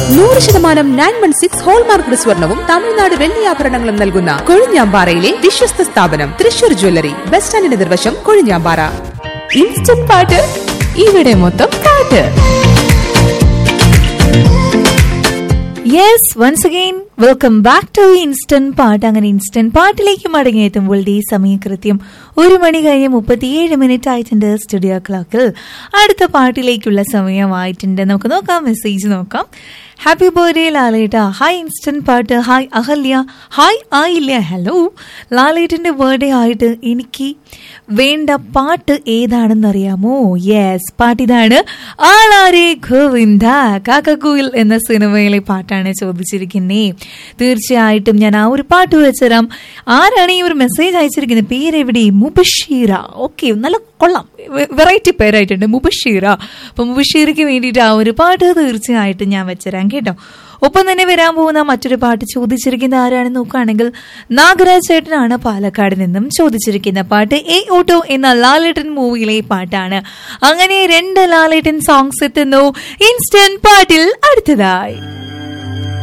നൂറ് ശതമാനം nine one six hallmark സ്വർണവും തമിഴ്നാട് വെള്ളിയാഭരണങ്ങളും നൽകുന്ന കൊഴിഞ്ഞാമ്പാറയിലെ വിശ്വസ്ത സ്ഥാപനം തൃശൂർ ജ്വല്ലറി ബസ് സ്റ്റാൻഡിന് എതിർവശം കൊഴിഞ്ഞാമ്പാറ ഇൻസ്റ്റന്റ് പാട്ട് ഇവിടെ മൊത്തം പാട്ട് yes once again welcome back to instant പാട്ട് അങ്ങനെ ഇൻസ്റ്റന്റ് പാട്ടിലേക്ക് മടങ്ങിയെത്തുമ്പോൾ ഈ സമയം കൃത്യം ഒരു മണി കഴിഞ്ഞ് മുപ്പത്തിയേഴ് മിനിറ്റ് ആയിട്ടുണ്ട് സ്റ്റുഡിയോ ക്ലോക്കിൽ അടുത്ത പാട്ടിലേക്കുള്ള സമയമായിട്ടുണ്ട് നമുക്ക് നോക്കാം മെസ്സേജ് നോക്കാം happy birthday Laletta hi instant പാട്ട് ഹായ് അഹല്യ ഹായ് ആയില്ല ഹലോ ലാലേട്ടന്റെ ബർത്ത്ഡേ ആയിട്ട് എനിക്ക് വേണ്ട പാട്ട് ഏതാണെന്ന് അറിയാമോ യെസ് പാട്ടിതാണ് ആളാരെ ഗോവിന്ദ കാക്കക്കുയിൽ എന്ന സിനിമയിലെ പാട്ടാണ് ചോദിച്ചിരിക്കുന്നേ തീർച്ചയായിട്ടും ഞാൻ ആ ഒരു പാട്ട് വെച്ചുതരാം ആരാണ് ഈ ഒരു മെസ്സേജ് അയച്ചിരിക്കുന്നത് പേരെവിടെ മുബഷീറ ഓക്കെ നല്ല കൊള്ളാം വെറൈറ്റി പേരായിട്ടുണ്ട് മുബഷീറ അപ്പൊ മുബഷീറയ്ക്ക് വേണ്ടിയിട്ട് ആ ഒരു പാട്ട് തീർച്ചയായിട്ടും ഞാൻ വെച്ചുതരാം കേട്ടോ ഒപ്പം തന്നെ വരാൻ പോകുന്ന മറ്റൊരു പാട്ട് ചോദിച്ചിരിക്കുന്ന ആരാണെന്ന് നോക്കുകയാണെങ്കിൽ നാഗരാജ് ചേട്ടനാണ് പാലക്കാട് നിന്നും ചോദിച്ചിരിക്കുന്ന പാട്ട് എ ഓട്ടോ എന്ന ലാലേട്ടൻ മൂവിയിലെ പാട്ടാണ് അങ്ങനെ രണ്ട് ലാലേട്ടൻ സോങ്സ് എത്തുന്നു ഇൻസ്റ്റന്റ് പാട്ടിൽ അടുത്തതായി